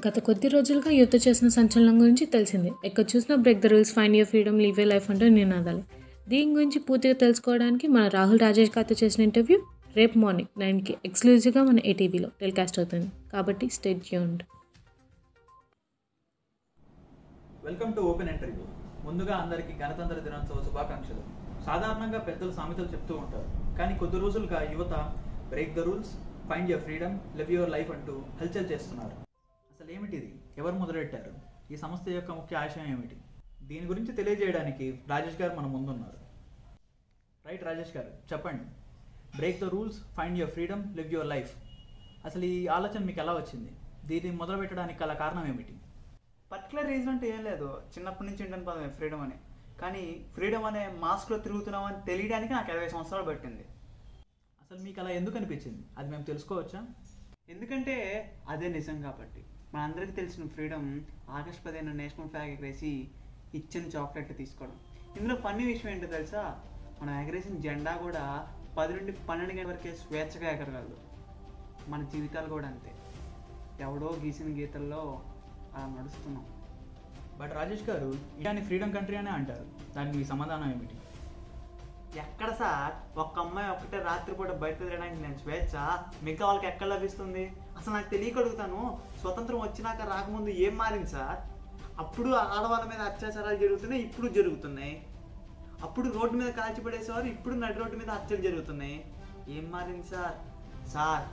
గత కొద్ది రోజులుగా యువత చేసిన సంచలనం గురించి తెలిసిందే ఎక్కడ చూసినా break the rules find your freedom leave a life అంటూ నినాదాలు దీని గురించి పూర్తిగా తెలుసుకోవడానికి మన రాహుల్ రాజేష్ గారితో చేసిన ఇంటర్వ్యూ రేపు మార్నింగ్ నైన్కి ఎక్స్క్లూజివ్గా మన ఏటీవీలో టెలికాస్ట్ అవుతుంది కాబట్టి stay tuned welcome to open interview ముందుగా అందరికీ గణతంత్ర దినోత్సవ శుభాకాంక్షలు సాధారణంగా పెద్దలు సామెతలు చెప్తూ ఉంటారు కానీ కొద్ది రోజులుగా యువత break the rules find your freedom live your life అంటూ హల్చల్ చేస్తున్నారు అసలు ఏమిటి ఇది ఎవరు మొదలెట్టారు ఈ సంస్థ యొక్క ముఖ్య ఆశయం ఏమిటి దీని గురించి తెలియజేయడానికి రాజేష్ గారు మన ముందున్నారు రైట్ రాజేష్ గారు చెప్పండి break the rules find your freedom live your life అసలు ఈ ఆలోచన మీకు ఎలా వచ్చింది దీన్ని మొదలు పెట్టడానికి గల కారణం ఏమిటి పర్టికులర్ రీజన్ అంటే ఏం లేదు చిన్నప్పటి నుంచి ఉంటాను పదమే ఫ్రీడమ్ అని కానీ ఫ్రీడమ్ అనే మాస్క్లో తిరుగుతున్నాం అని తెలియడానికి నాకు ఇరవై సంవత్సరాలు పట్టింది అసలు మీకు అలా ఎందుకు అనిపించింది అది మేము తెలుసుకోవచ్చా ఎందుకంటే అదే నిజం కాబట్టి మనందరికీ తెలిసిన ఫ్రీడమ్ ఆగస్ట్ పదిహేను నేషనల్ ఫ్లాగ్ ఎగరేసి ఇచ్చిన చాక్లెట్ తీసుకోవడం ఇందులో ఫన్నీ విషయం ఏంటో తెలుసా మనం ఎగరేసిన జెండా కూడా పది నుండి పన్నెండు గంటల వరకే స్వేచ్ఛగా ఎగరగలదు మన జీవితాలు కూడా అంతే ఎవడో గీసిన గీతల్లో అలా నడుస్తున్నాం బట్ రాజేష్ గారు ఇండియాని ఫ్రీడమ్ కంట్రీ అనే అంటారు దానికి మీ సమాధానం ఏమిటి ఎక్కడ సార్ ఒక్క అమ్మాయి ఒక్కటే రాత్రిపూట బయట తిరగడానికి నేను స్వేచ్ఛ మిగతా వాళ్ళకి ఎక్కడ లభిస్తుంది అసలు నాకు తెలియక అడుగుతాను స్వతంత్రం వచ్చినాక రాకముందు ఏం మారింది సార్ అప్పుడు ఆడవాళ్ళ మీద అత్యాచారాలు జరుగుతున్నాయి ఇప్పుడు జరుగుతున్నాయి అప్పుడు రోడ్డు మీద కాల్చిపడేసేవారు ఇప్పుడు నడి రోడ్డు మీద హత్యలు జరుగుతున్నాయి ఏం మారింది సార్ సార్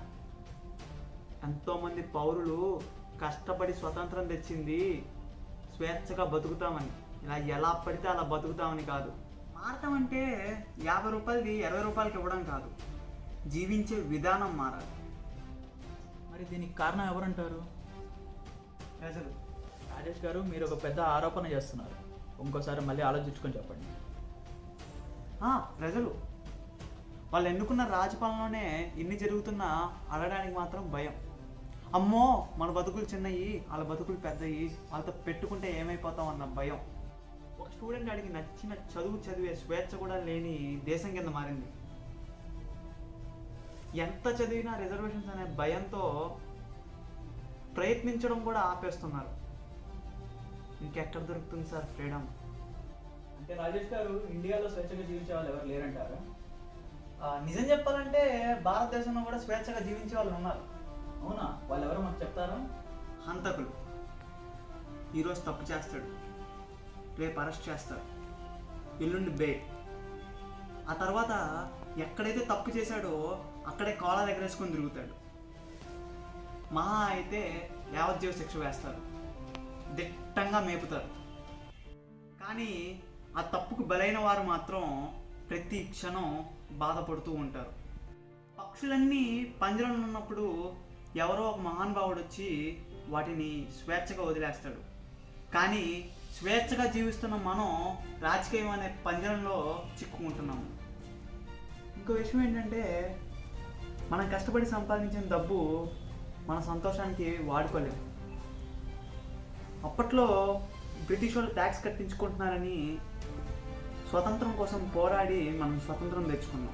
ఎంతోమంది పౌరులు కష్టపడి స్వతంత్రం తెచ్చింది స్వేచ్ఛగా బతుకుతామని ఇలా ఎలా పడితే అలా బతుకుతామని కాదు మారతామంటే యాభై రూపాయలది ఇరవై రూపాయలకి ఇవ్వడం కాదు జీవించే విధానం మారాలి మరి దీనికి కారణం ఎవరంటారు ప్రజలు రాజేష్ గారు మీరు ఒక పెద్ద ఆరోపణ చేస్తున్నారు ఇంకోసారి మళ్ళీ ఆలోచించుకొని చెప్పండి ఆ, ప్రజలు వాళ్ళు ఎన్నుకున్న రాజపాలనలోనే ఇన్ని జరుగుతున్నా అడగడానికి మాత్రం భయం అమ్మో మన బతుకులు చిన్నయి వాళ్ళ బతుకులు పెద్దయి వాళ్ళతో పెట్టుకుంటే ఏమైపోతాం అన్న భయం ఒక స్టూడెంట్ అడిగి నచ్చిన చదువు చదివే స్వేచ్ఛ కూడా లేని దేశం కింద మారింది ఎంత చదివినా రిజర్వేషన్స్ అనే భయంతో ప్రయత్నించడం కూడా ఆపేస్తున్నారు ఇంకెక్కడ దొరుకుతుంది సార్ ఫ్రీడమ్ అంటే రాజేష్ గారు ఇండియాలో స్వేచ్ఛగా జీవించే వాళ్ళు ఎవరు లేరంటారా ఆ, నిజం చెప్పాలంటే భారతదేశంలో కూడా స్వేచ్ఛగా జీవించే వాళ్ళు ఉన్నారు అవునా వాళ్ళు ఎవరో మాకు చెప్తారా హంతకులు ఈరోజు తప్పు చేస్తాడు రేపు అరెస్ట్ చేస్తాడు ఎల్లుండి బే ఆ తర్వాత ఎక్కడైతే తప్పు చేశాడో అక్కడే కాలర్ ఎగరేసుకొని తిరుగుతాడు మహా అయితే యావజ్జీవ శిక్ష వేస్తారు దిట్టంగా మేపుతారు కానీ ఆ తప్పుకు బలైన వారు మాత్రం ప్రతి క్షణం బాధపడుతూ ఉంటారు పక్షులన్నీ పంజరంలో ఉన్నప్పుడు ఎవరో ఒక మహానుభావుడు వచ్చి వాటిని స్వేచ్ఛగా వదిలేస్తాడు కానీ స్వేచ్ఛగా జీవిస్తున్న మనం రాజకీయం అనే పంజరంలో చిక్కుకుంటున్నాము ఇంకో విషయం ఏంటంటే మనం కష్టపడి సంపాదించిన డబ్బు మన సంతోషానికి వాడుకోలేము అప్పట్లో బ్రిటిష్ వాళ్ళు ట్యాక్స్ కట్టించుకుంటున్నారని స్వతంత్రం కోసం పోరాడి మనం స్వతంత్రం తెచ్చుకున్నాం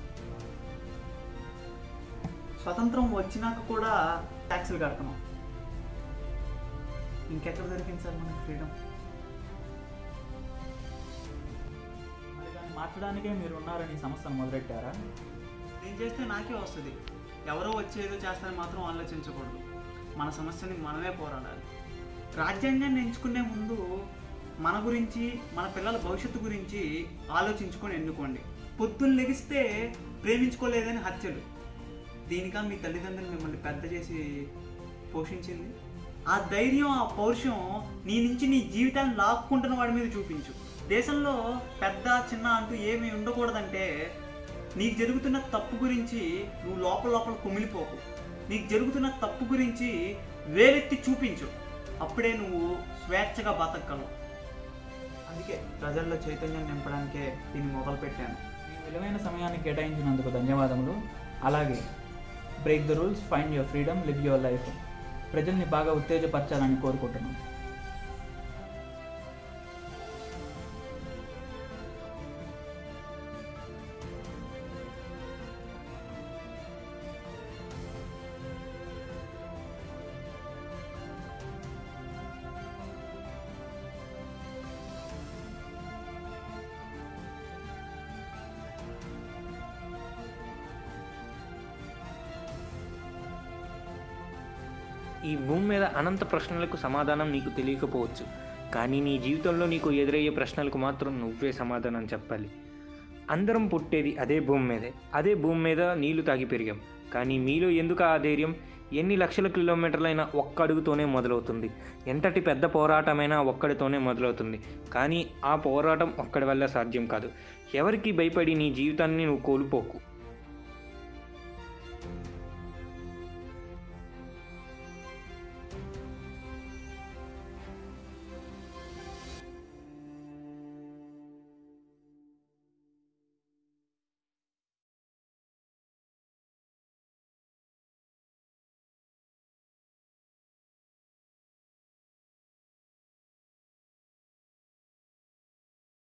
స్వతంత్రం వచ్చినాక కూడా ట్యాక్సులు కడుతున్నాం ఇంకెక్కడ దొరికింది సార్ మనకి ఫ్రీడమ్ మరి దాన్ని మార్చడానికే మీరు ఉన్నారని ఈ సంస్థను మొదలెట్టారా నేను చేస్తే నాకే వస్తుంది ఎవరో వచ్చి ఏదో చేస్తారని మాత్రం ఆలోచించకూడదు మన సమస్యని మనమే పోరాడాలి రాజ్యాంగాన్ని ఎంచుకునే ముందు మన గురించి మన పిల్లల భవిష్యత్తు గురించి ఆలోచించుకొని ఎన్నుకోండి పొద్దున్న లెగిస్తే ప్రేమించుకోలేదని హత్యలు దీనికా మీ తల్లిదండ్రులు మిమ్మల్ని పెద్ద చేసి పోషించింది ఆ ధైర్యం ఆ పౌరుషం నీ నుంచి నీ జీవితాన్ని లాక్కుంటున్న వాడి మీద చూపించు దేశంలో పెద్ద చిన్న అంటూ ఏమీ ఉండకూడదంటే నీకు జరుగుతున్న తప్పు గురించి నువ్వు లోపల లోపల కుమిలిపోకు నీకు జరుగుతున్న తప్పు గురించి వేరెత్తి చూపించు అప్పుడే నువ్వు స్వేచ్ఛగా బతకగలవు అందుకే ప్రజల్లో చైతన్యం నింపడానికే దీన్ని మొదలుపెట్టాను మీ విలువైన సమయాన్ని కేటాయించినందుకు ధన్యవాదములు అలాగే break the rules find your freedom live your life ప్రజల్ని బాగా ఉత్తేజపరచాలని కోరుకుంటున్నాను ఈ భూమి మీద అనంత ప్రశ్నలకు సమాధానం నీకు తెలియకపోవచ్చు కానీ నీ జీవితంలో నీకు ఎదురయ్యే ప్రశ్నలకు మాత్రం నువ్వే సమాధానం చెప్పాలి అందరం పుట్టేది అదే భూమి మీదే అదే భూమి మీద నీళ్లు తాగి పెరిగాం కానీ మీలో ఎందుకు ఆ ధైర్యం ఎన్ని లక్షల కిలోమీటర్లైనా ఒక్క అడుగుతోనే మొదలవుతుంది ఎంతటి పెద్ద పోరాటమైనా ఒక్కడితోనే మొదలవుతుంది కానీ ఆ పోరాటం ఒక్కడి వల్ల సాధ్యం కాదు ఎవరికి భయపడి నీ జీవితాన్ని నువ్వు కోల్పోకు